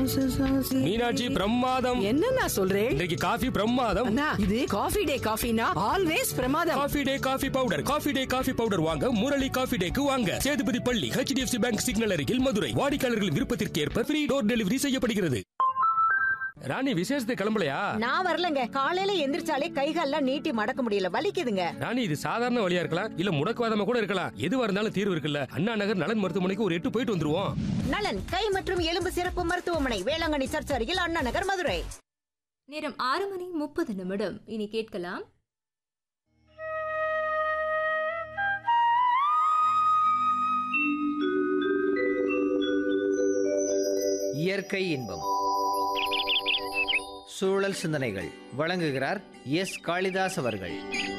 மீனாட்சி பிரமாதம் என்னண்ணா சொல்றேன் இன்றைக்கு காஃபி பிரமாதம் அண்ணா இது காஃபி டே காஃபினா ஆல்வேஸ் பிரமாதம் coffee day coffee powder coffee day coffee powder வாங்க முரளி காஃபி டேக்கு வாங்க சேதுபதி பள்ளி ஹெச்டிஎஃப்சி பேங்க் சிக்னல் அருகில் மதுரை வாடிக்கையாளர்களின் விருப்பத்திற்கு ஏற்ப ஃப்ரீ டோர் டெலிவரி செய்யப்படுகிறது ராணி விசேஷத்தை கிளம்பலையா நான் வரலங்க காலையில எந்திரிச்சாலே கைகால்லாம் நீட்டி மடக்க முடியல வலிக்குதுங்க ராணி இது சாதாரண வழியா இருக்கலாம் இல்ல முடக்குவாதமா கூட இருக்கலாம் எதுவா இருந்தாலும் தீர்வு இருக்குல்ல அண்ணா நகர் நலன் மருத்துவமனைக்கு ஒரு எட்டு போயிட்டு வந்துருவோம் நலன் கை மற்றும் எலும்பு சிறப்பு மருத்துவமனை வேளாங்கண்ணி சர்ச் அருகில் அண்ணா நகர் மதுரை நேரம் ஆறு மணி முப்பது நிமிடம் இனி கேட்கலாம் இயற்கை இன்பம் சூழல் சிந்தனைகள் வழங்குகிறார் எஸ் காளிதாஸ் அவர்கள்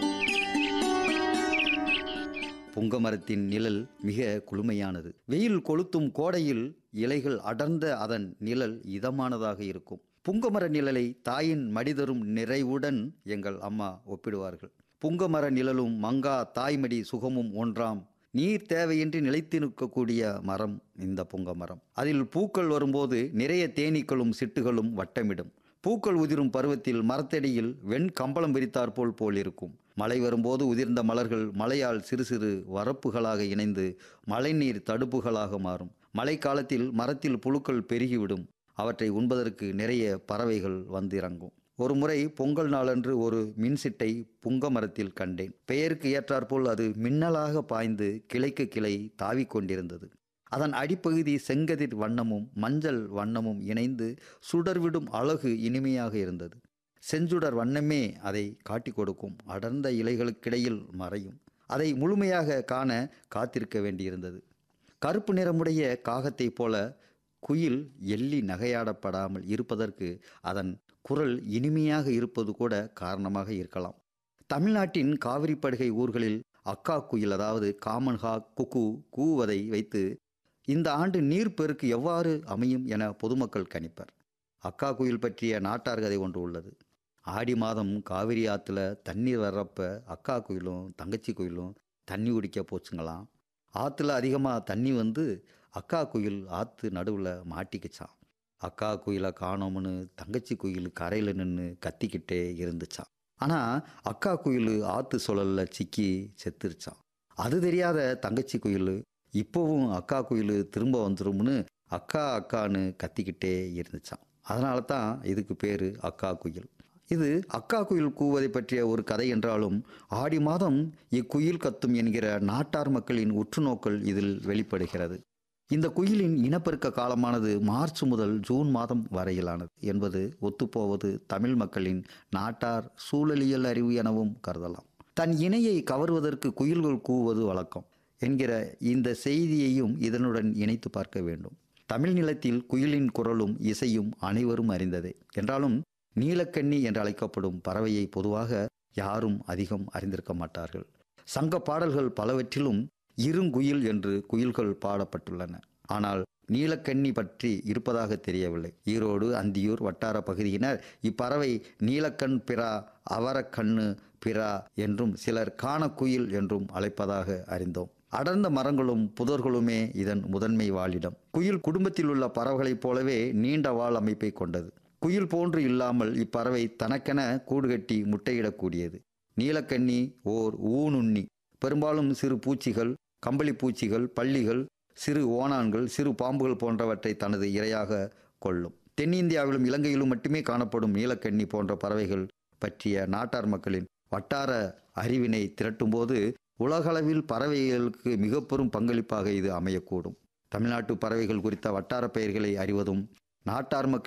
புங்க மரத்தின் நிழல் மிக குளுமையானது வெயில் கொளுத்தும் கோடையில் இலைகள் அடர்ந்த அதன் நிழல் இதமானதாக இருக்கும் புங்கமர நிழலை தாயின் மடிதரும் நிறைவுடன் எங்கள் அம்மா ஒப்பிடுவார்கள் புங்கமர நிழலும் மங்கா தாய்மடி சுகமும் ஒன்றாம் நீர் தேவையின்றி நிலைத்து நிற்கக்கூடிய மரம் இந்த புங்க மரம் அதில் பூக்கள் வரும்போது நிறைய தேனீக்களும் சிட்டுகளும் வட்டமிடும் பூக்கள் உதிரும் பருவத்தில் மரத்தடியில் வெண் கம்பளம் விரித்தாற்போல் போல் இருக்கும் மழை வரும்போது உதிர்ந்த மலர்கள் மழையால் சிறு சிறு வரப்புகளாக இணைந்து மழைநீர் தடுப்புகளாக மாறும் மழைக்காலத்தில் மரத்தில் புழுக்கள் பெருகிவிடும் அவற்றை உண்பதற்கு நிறைய பறவைகள் வந்து இறங்கும் ஒரு முறை பொங்கல் நாளன்று ஒரு மின்சிட்டை புங்க மரத்தில் கண்டேன் பெயருக்கு ஏற்றாற்போல் அது மின்னலாக பாய்ந்து கிளைக்கு கிளை தாவிக் கொண்டிருந்தது அதன் அடிப்பகுதி செங்கதிர் வண்ணமும் மஞ்சள் வண்ணமும் இணைந்து சுடர்விடும் அழகு இனிமையாக இருந்தது செஞ்சுடர் வண்ணமே அதை காட்டிக் கொடுக்கும் அடர்ந்த இலைகளுக்கிடையில் மறையும் அதை முழுமையாக காண காத்திருக்க வேண்டியிருந்தது கருப்பு நிறமுடைய காகத்தைப் போல குயில் எள்ளி நகையாடப்படாமல் இருப்பதற்கு அதன் குரல் இனிமையாக இருப்பது கூட காரணமாக இருக்கலாம் தமிழ்நாட்டின் காவிரி படுகை ஊர்களில் அக்கா குயில் அதாவது காமன்ஹா குக்கு கூவதை வைத்து இந்த ஆண்டு நீர்ப்பெருக்கு எவ்வாறு அமையும் என பொதுமக்கள் கணிப்பர் அக்கா குயில் பற்றிய நாட்டார் கதை ஒன்று உள்ளது ஆடி மாதம் காவிரி ஆற்றுல தண்ணீர் வர்றப்ப அக்கா குயிலும் தங்கச்சி குயிலும் தண்ணி குடிக்க போச்சுங்களாம் ஆற்றுல அதிகமாக தண்ணி வந்து அக்கா குயில் ஆற்று நடுவில் மாட்டிக்கிச்சான் அக்கா குயிலை காணோம்னு தங்கச்சி குயில் கரையில் நின்று கத்திக்கிட்டே இருந்துச்சான் ஆனால் அக்கா குயில் ஆற்று சுழலில் சிக்கி செத்துருச்சான் அது தெரியாத தங்கச்சி குயில் இப்போவும் அக்கா குயில் திரும்ப வந்துரும்னு அக்கா அக்கான்னு கத்திக்கிட்டே இருந்துச்சான் அதனால தான் இதுக்கு பேர் அக்கா குயில் இது அக்கா குயில் கூவதை பற்றிய ஒரு கதை என்றாலும் ஆடி மாதம் இக்குயில் கத்தும் என்கிற நாட்டார் மக்களின் உற்றுநோக்கல் இதில் வெளிப்படுகிறது இந்த குயிலின் இனப்பெருக்க காலமானது மார்ச் முதல் ஜூன் மாதம் வரையிலானது என்பது ஒத்துப்போவது தமிழ் மக்களின் நாட்டார் சூழலியல் அறிவு எனவும் கருதலாம் தன் இணையை கவர்வதற்கு குயில்கள் கூவுவது வழக்கம் என்கிற இந்த செய்தியையும் இதனுடன் இணைத்து பார்க்க வேண்டும் தமிழ் நிலத்தில் குயிலின் குரலும் இசையும் அனைவரும் அறிந்ததே என்றாலும் நீலக்கண்ணி என்று அழைக்கப்படும் பறவையை பொதுவாக யாரும் அதிகம் அறிந்திருக்க மாட்டார்கள் சங்க பாடல்கள் பலவற்றிலும் இருங்குயில் என்று குயில்கள் பாடப்பட்டுள்ளன ஆனால் நீலக்கண்ணி பற்றி இருப்பதாக தெரியவில்லை ஈரோடு அந்தியூர் வட்டார பகுதியினர் இப்பறவை நீலக்கண் பிறா அவரக்கண்ணு பிறா என்றும் சிலர் காணக்குயில் என்றும் அழைப்பதாக அறிந்தோம் அடர்ந்த மரங்களும் புதர்களுமே இதன் முதன்மை வாழிடம் குயில் குடும்பத்தில் உள்ள பறவைகளைப் போலவே நீண்ட வால் அமைப்பை கொண்டது குயில் போன்று இல்லாமல் இப்பறவை தனக்கென கூடு கட்டி முட்டையிடக்கூடியது நீலக்கண்ணி ஓர் ஊனுண்ணி பெரும்பாலும் சிறு பூச்சிகள் கம்பளி பூச்சிகள் பள்ளிகள் சிறு ஓணான்கள் சிறு பாம்புகள் போன்றவற்றை தனது இரையாக கொள்ளும் தென்னிந்தியாவிலும் இலங்கையிலும் மட்டுமே காணப்படும் நீலக்கண்ணி போன்ற பறவைகள் பற்றிய நாட்டார் மக்களின் வட்டார அறிவினை திரட்டும்போது உலகளவில் பறவைகளுக்கு மிக பெரும் பங்களிப்பாக இது அமையக்கூடும் தமிழ்நாட்டு பறவைகள் குறித்த வட்டார பெயர்களை அறிவதும் நாட்டார் மக்கள்